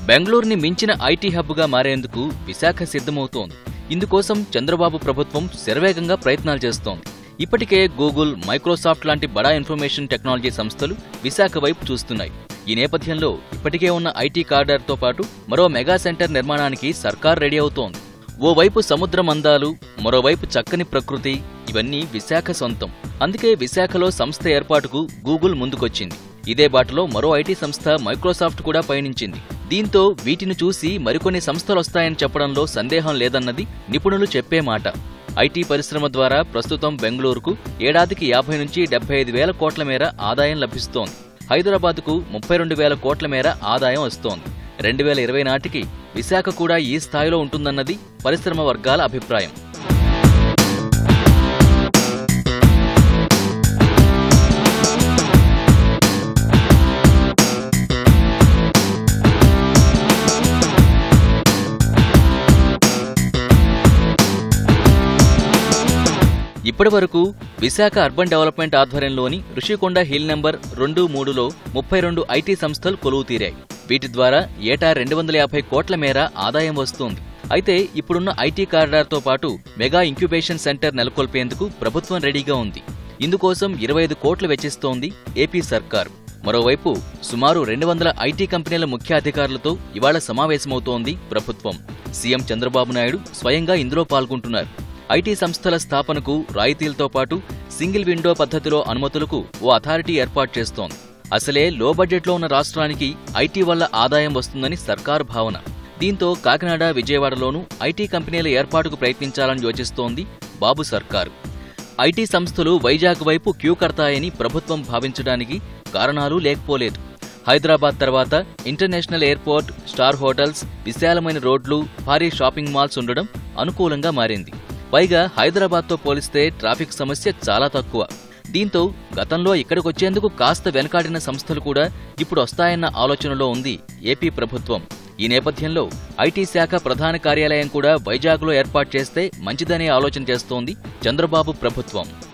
బెంగళూరుని మించిన ఐటీ హబ్గా మారేందుకు విశాఖ సిద్ధమవుతోంది ఇందుకోసం చంద్రబాబు ప్రభుత్వం శరవేగంగా ప్రయత్నాలు చేస్తోంది ఇప్పటికే గూగుల్ మైక్రోసాఫ్ట్ లాంటి బడా ఇన్ఫర్మేషన్ టెక్నాలజీ సంస్థలు విశాఖ వైపు చూస్తున్నాయి ఈ నేపథ్యంలో ఇప్పటికే ఉన్న ఐటీ కారిడార్తో పాటు మరో మెగా సెంటర్ నిర్మాణానికి సర్కార్ రెడీ అవుతోంది ఓవైపు సముద్రం అందాలు మరోవైపు చక్కని ప్రకృతి ఇవన్నీ విశాఖ సొంతం అందుకే విశాఖలో సంస్థ ఏర్పాటుకు గూగుల్ ముందుకొచ్చింది ఇదే బాటలో మరో ఐటీ సంస్థ మైక్రోసాఫ్ట్ కూడా పయనించింది దీంతో వీటిని చూసి మరికొన్ని సంస్థలు వస్తాయని చెప్పడంలో సందేహం లేదన్నది నిపుణులు చెప్పే మాట ఐటీ పరిశ్రమ ద్వారా ప్రస్తుతం బెంగళూరుకు ఏడాదికి యాభై నుంచి డెబ్బై ఐదు వేల కోట్ల మేర ఆదాయం లభిస్తోంది హైదరాబాద్కు ముప్పై రెండు వేల కోట్ల మేర ఆదాయం వస్తోంది రెండు వేల ఇరవై నాటికి విశాఖ కూడా ఈ స్థాయిలో ఉంటుందన్నది పరిశ్రమ వర్గాల అభిప్రాయం ఇప్పటి వరకు విశాఖ అర్బన్ డెవలప్మెంట్ ఆధ్వర్యంలోని ఋషికొండ హిల్ నెంబర్ రెండు మూడులో ముప్పై రెండు ఐటీ సంస్థలు కొలువు తీరాయి వీటి ద్వారా ఏటా రెండు వందల యాభై కోట్ల మేర ఆదాయం వస్తోంది అయితే ఇప్పుడున్న ఐటీ కారిడార్తో పాటు మెగా ఇంక్యుబేషన్ సెంటర్ నెలకొల్పేందుకు ప్రభుత్వం రెడీగా ఉంది ఇందుకోసం ఇరవై ఐదు కోట్లు వెచ్చిస్తోంది ఏపీ సర్కార్ మరోవైపు సుమారు రెండు వందల ఐటీ కంపెనీల ముఖ్య అధికారులతో ఇవాళ సమావేశమవుతోంది ప్రభుత్వం సీఎం చంద్రబాబు నాయుడు స్వయంగా ఇందులో పాల్గొంటున్నారు ఐటీ సంస్థల స్థాపనకు రాయితీలతో పాటు సింగిల్ విండో పద్ధతిలో అనుమతులకు ఓ అథారిటీ ఏర్పాటు చేస్తోంది అసలే లో బడ్జెట్లో ఉన్న రాష్ట్రానికి ఐటీ వల్ల ఆదాయం వస్తుందని సర్కారు భావన దీంతో కాకినాడ విజయవాడలోనూ ఐటీ కంపెనీల ఏర్పాటుకు ప్రయత్నించాలని యోచిస్తోంది బాబు సర్కారు ఐటీ సంస్థలు వైజాగ్ వైపు క్యూ కడతాయని ప్రభుత్వం భావించడానికి కారణాలు లేకపోలేదు హైదరాబాద్ తర్వాత ఇంటర్నేషనల్ ఎయిర్పోర్ట్ స్టార్ హోటల్స్ విశాలమైన రోడ్లు భారీ షాపింగ్ మాల్స్ ఉండడం అనుకూలంగా మారింది పైగా హైదరాబాద్తో పోలిస్తే ట్రాఫిక్ సమస్య చాలా తక్కువ దీంతో గతంలో ఇక్కడికొచ్చేందుకు కాస్త వెనకాడిన సంస్థలు కూడా ఇప్పుడు వస్తాయన్న ఆలోచనలో ఉంది ఏపీ ప్రభుత్వం ఈ నేపథ్యంలో ఐటీ శాఖ ప్రధాన కార్యాలయం కూడా వైజాగ్లో ఏర్పాటు చేస్తే మంచిదనే ఆలోచన చేస్తోంది చంద్రబాబు ప్రభుత్వం